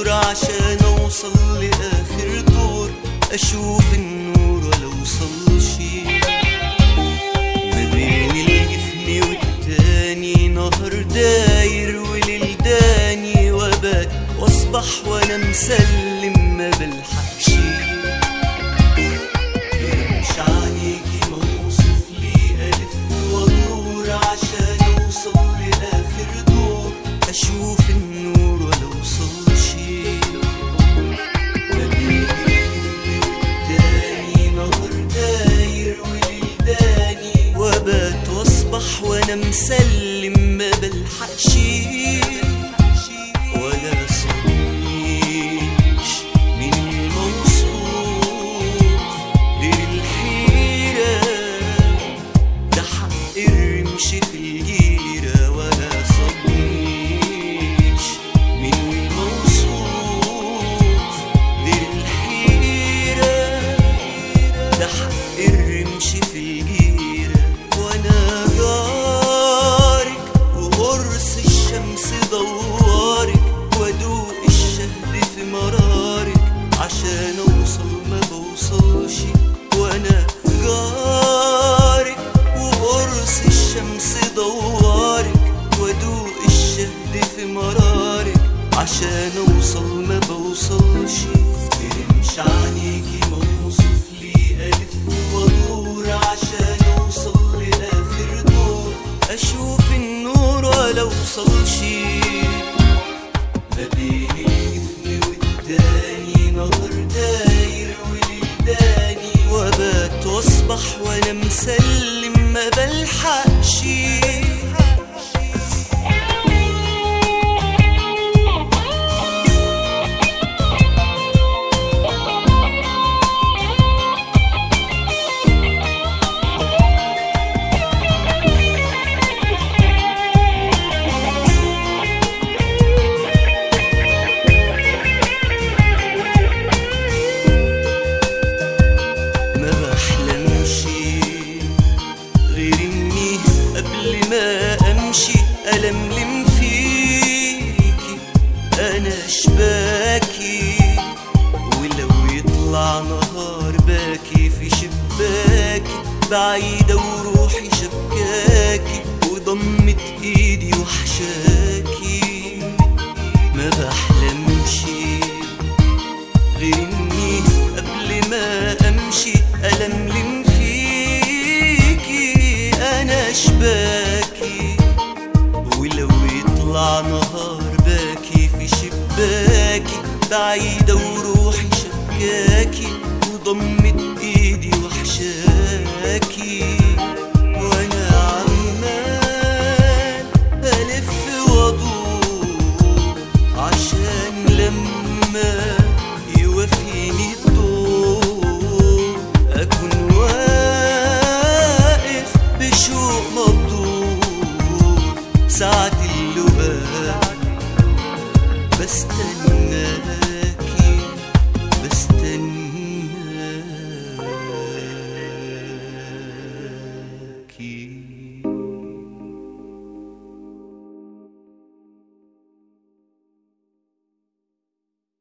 وادور عشان اوصل لاخر دور اشوف النور ولا اوصلش ما بين الجفن والتاني نهر داير وليل داني وبات واصبح وانا مسلم ما بلحقش مش عليكي موصف لي ألف وادور عشان أوصل لآخر دور أشوف النور ولا أوصلش ما بين الجفن والتاني نهر داير وليل داني وبات واصبح وانا مسلم ما بلحقش ولا صديش من الموصوف غير الحيرة ده حق الرمش في الجيرة ولا صديش من الموصوف غير الحيرة ده حق الرمش في الجيرة وانا جارك وقرص الشمس دوارك وادوق الشهد في مرارك عشان اوصل ما بوصلش وانا جارك وقرص الشمس دوارك وادوق الشهد في مرارك عشان اوصل ما بوصلش ترمش عليكي موصف لي الف وادور عشان اوصل لاخر دور اشوف النور ولا اوصلش ما بين الجفن والتاني نهر داير وللداني وبات واصبح وانا مسلم ما بلحقش ما بحلمش غير اني قبل ما امشي الملم فيكي انا اشباكي ولو يطلع نهار باكي في شباكي بعيدة وروحي شبكاكي وضمت ايدي وحشاكي ما بحلمش غير اني قبل ما امشي الملم فيكي انا اشباكي ولو يطلع نهار باكي في شباكي بعيدة وروحي شبكاكي وضمت ايدي وحشاكي وانا عمال الف وادور عشان لما يوفيني الدور اكون واقف بشوق مبدور ساعة اللباب بستنى